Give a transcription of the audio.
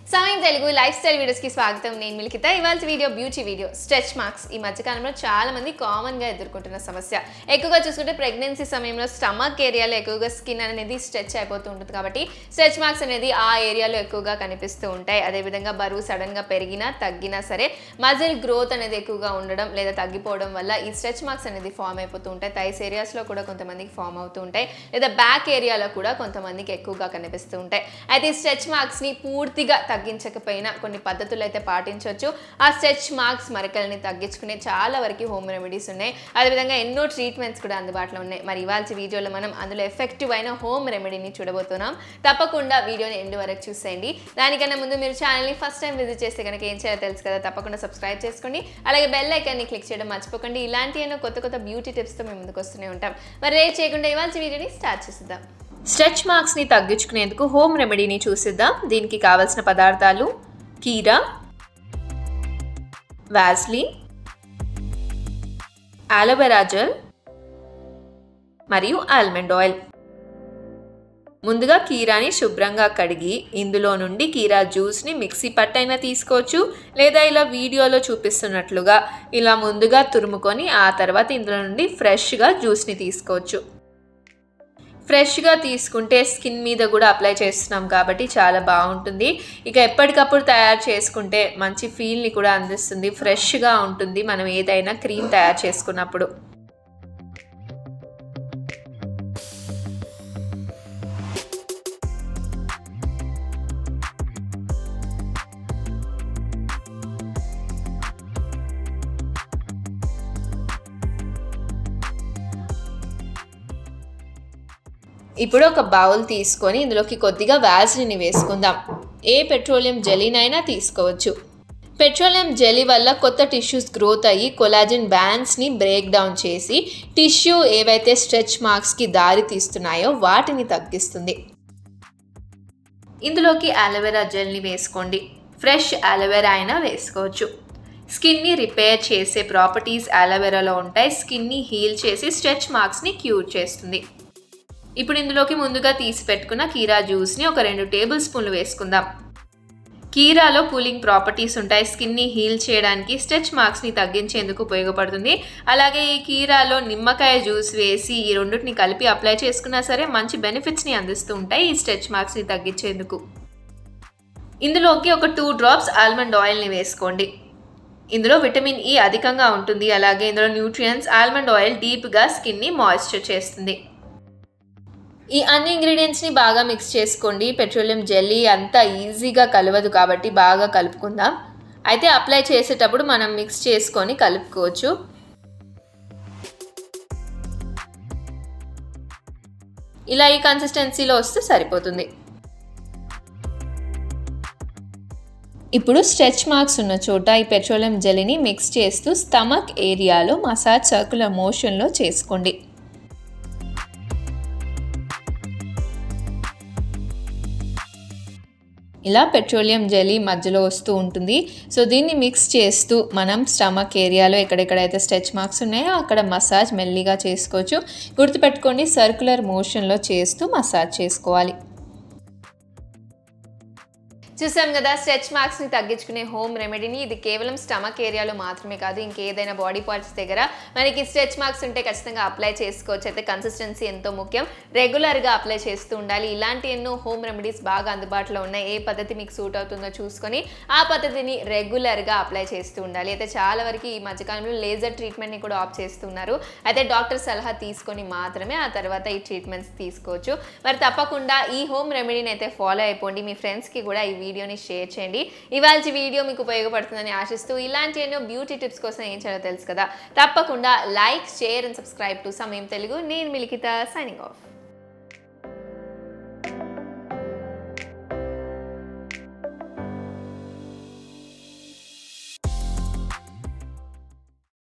సమయం Telugu life style వీడియోస్కి స్వాగతం నేను మిలికిత ఇవాళ video beauty video stretch marks ఈ మధ్యకాలంలో చాలా మంది కామన్గా ఎదుర్కొంటున్న సమస్య ఎక్కువగా చూసుకుంటే ప్రెగ్నెన్సీ సమయంలో స్టమక్ ఏరియాలో ఎక్కువగా స్కిన్ అనేది స్ట్రెచ్ అయిపోతూ ఉంటుంది కాబట్టి స్ట్రెచ్ మార్క్స్ అనేది ఆ ఏరియాలో ఎక్కువగా కనిపిస్తూ ఉంటాయి అదేవిధంగా బరువు సడన్గా పెరిగినా తగ్గినా సరే మజిల్ గ్రోత్ అనేది ఎక్కువగా ఉండడం లేదా తగ్గిపోవడం వల్ల ఈ స్ట్రెచ్ మార్క్స్ అనేది ఫామ్ అయిపోతూ ఉంటాయి థైస్ ఏరియాస్లో కూడా కొంతమందికి ఫామ్ అవుతూ ఉంటాయి లేదా బ్యాక్ ఏరియాలో కూడా కొంతమందికి ఎక్కువగా కనిపిస్తూ ఉంటాయి అయితే ఈ స్ట్రెచ్ మార్క్స్ని పూర్తిగా తగ్గించకపోయినా కొన్ని పద్ధతులు అయితే పాటించవచ్చు ఆ స్ట్రెచ్ మార్క్స్ మరకల్ని తగ్గించుకునే చాలా వరకు హోమ్ రెమెడీస్ ఉన్నాయి అదేవిధంగా ఎన్నో ట్రీట్మెంట్స్ కూడా అందుబాటులో ఉన్నాయి మరి ఇవాళ వీడియోలో మనం అందులో ఎఫెక్టివ్ అయిన హోమ్ రెమెడీని చూడబోతున్నాం తప్పకుండా వీడియోని ఎండ్ వరకు చూసేయండి దానికన్నా ముందు మీరు ఛానల్ని ఫస్ట్ టైం విజిట్ చేస్తే కనుక ఏం చేయాలో తెలుసు కదా తప్పకుండా సబ్స్క్రైబ్ చేసుకోండి అలాగే బెల్ ఐకాన్ని క్లిక్ చేయడం మర్చిపోకండి ఇలాంటి ఎన్నో కొత్త కొత్త బ్యూటీ టిప్స్తో మేము ముందుకు వస్తూనే ఉంటాం మరి రేట్ చేయకుండా ఇవాళ వీడియోని స్టార్ట్ చేసేద్దాం స్ట్రెచ్ మార్క్స్ని తగ్గించుకునేందుకు హోమ్ రెమెడీని చూసిద్దాం దీనికి కావలసిన పదార్థాలు కీరా వ్యాస్లిన్ ఆలోవెరా జెల్ మరియు ఆల్మండ్ ఆయిల్ ముందుగా కీరాని శుభ్రంగా కడిగి ఇందులో నుండి కీరా జ్యూస్ని మిక్సీ పట్టైనా తీసుకోవచ్చు లేదా ఇలా వీడియోలో చూపిస్తున్నట్లుగా ఇలా ముందుగా తురుముకొని ఆ తర్వాత ఇందులో నుండి ఫ్రెష్గా జ్యూస్ని తీసుకోవచ్చు ఫ్రెష్గా తీసుకుంటే స్కిన్ మీద కూడా అప్లై చేస్తున్నాం కాబట్టి చాలా బాగుంటుంది ఇక ఎప్పటికప్పుడు తయారు చేసుకుంటే మంచి ఫీల్ని కూడా అందిస్తుంది ఫ్రెష్గా ఉంటుంది మనం ఏదైనా క్రీమ్ తయారు చేసుకున్నప్పుడు ఇప్పుడు ఒక బౌల్ తీసుకొని ఇందులోకి కొద్దిగా వ్యాజ్లిని వేసుకుందాం ఏ పెట్రోలియం జెలీనైనా తీసుకోవచ్చు పెట్రోలియం జెలీ వల్ల కొత్త టిష్యూస్ గ్రోత్ అయ్యి కొలాజిన్ బ్యాండ్స్ని బ్రేక్ డౌన్ చేసి టిష్యూ ఏవైతే స్ట్రెచ్ మార్క్స్కి దారి తీస్తున్నాయో వాటిని తగ్గిస్తుంది ఇందులోకి అలోవెరా జెల్ని వేసుకోండి ఫ్రెష్ అలోవెరా అయినా వేసుకోవచ్చు స్కిన్ని రిపేర్ చేసే ప్రాపర్టీస్ అలోవెరాలో ఉంటాయి స్కిన్ని హీల్ చేసి స్ట్రెచ్ మార్క్స్ని క్యూర్ చేస్తుంది ఇప్పుడు ఇందులోకి ముందుగా తీసి పెట్టుకున్న కీరా జ్యూస్ని ఒక రెండు టేబుల్ స్పూన్లు వేసుకుందాం కీరాలో కూలింగ్ ప్రాపర్టీస్ ఉంటాయి స్కిన్ని హీల్ చేయడానికి స్ట్రెచ్ మార్క్స్ని తగ్గించేందుకు ఉపయోగపడుతుంది అలాగే ఈ కీరాలో నిమ్మకాయ జ్యూస్ వేసి ఈ రెండింటిని కలిపి అప్లై చేసుకున్నా సరే మంచి బెనిఫిట్స్ని అందిస్తూ ఉంటాయి ఈ స్ట్రెచ్ మార్క్స్ని తగ్గించేందుకు ఇందులోకి ఒక టూ డ్రాప్స్ ఆల్మండ్ ఆయిల్ని వేసుకోండి ఇందులో విటమిన్ ఈ అధికంగా ఉంటుంది అలాగే ఇందులో న్యూట్రియన్స్ ఆల్మండ్ ఆయిల్ డీప్గా స్కిన్ని మాయిశ్చర్ చేస్తుంది ఈ అన్ని ఇంగ్రీడియంట్స్ని బాగా మిక్స్ చేసుకోండి పెట్రోలియం జెల్లీ అంతా ఈజీగా కలవదు కాబట్టి బాగా కలుపుకుందాం అయితే అప్లై చేసేటప్పుడు మనం మిక్స్ చేసుకొని కలుపుకోవచ్చు ఇలా ఈ కన్సిస్టెన్సీలో వస్తే సరిపోతుంది ఇప్పుడు స్ట్రెచ్ మార్క్స్ ఉన్న చోట ఈ పెట్రోలియం జెల్లీని మిక్స్ చేస్తూ స్టమక్ ఏరియాలో మసాజ్ సర్కులర్ మోషన్లో చేసుకోండి ఇలా పెట్రోలియం జెలీ మధ్యలో వస్తూ ఉంటుంది సో దీన్ని మిక్స్ చేస్తూ మనం స్టమక్ ఏరియాలో ఎక్కడెక్కడైతే స్ట్రెచ్ మార్క్స్ ఉన్నాయో అక్కడ మసాజ్ మెల్లిగా చేసుకోవచ్చు గుర్తుపెట్టుకోండి సర్కులర్ మోషన్లో చేస్తూ మసాజ్ చేసుకోవాలి చూసాం కదా స్ట్రెచ్ మార్క్స్ని తగ్గించుకునే హోమ్ రెమెడీని ఇది కేవలం స్టమక్ ఏరియాలో మాత్రమే కాదు ఇంకేదైనా బాడీ పార్ట్స్ దగ్గర మనకి స్ట్రెచ్ మార్క్స్ ఉంటే ఖచ్చితంగా అప్లై చేసుకోవచ్చు అయితే కన్సిస్టెన్సీ ఎంతో ముఖ్యం రెగ్యులర్గా అప్లై చేస్తూ ఉండాలి ఇలాంటి ఎన్నో హోమ్ రెమెడీస్ బాగా అందుబాటులో ఉన్నాయి ఏ పద్ధతి మీకు సూట్ అవుతుందో చూసుకొని ఆ పద్ధతిని రెగ్యులర్గా అప్లై చేస్తూ ఉండాలి అయితే చాలా వరకు ఈ మధ్యకాలంలో లేజర్ ట్రీట్మెంట్ని కూడా ఆప్ చేస్తున్నారు అయితే డాక్టర్ సలహా తీసుకొని మాత్రమే ఆ తర్వాత ఈ ట్రీట్మెంట్స్ తీసుకోవచ్చు మరి తప్పకుండా ఈ హోమ్ రెమెడీని అయితే ఫాలో అయిపోండి మీ ఫ్రెండ్స్కి కూడా ఈ వీడియోని షేర్ చేయండి ఇవాళ వీడియో మీకు ఉపయోగపడుతుందని ఆశిస్తూ ఇలాంటి ఎన్నో బ్యూటీ టిప్స్ కోసం ఏం చేయాలో తెలుసు కదా తప్పకుండా like share and subscribe to Samayam Telugu నేను మిలికిత సైనింగ్ ఆఫ్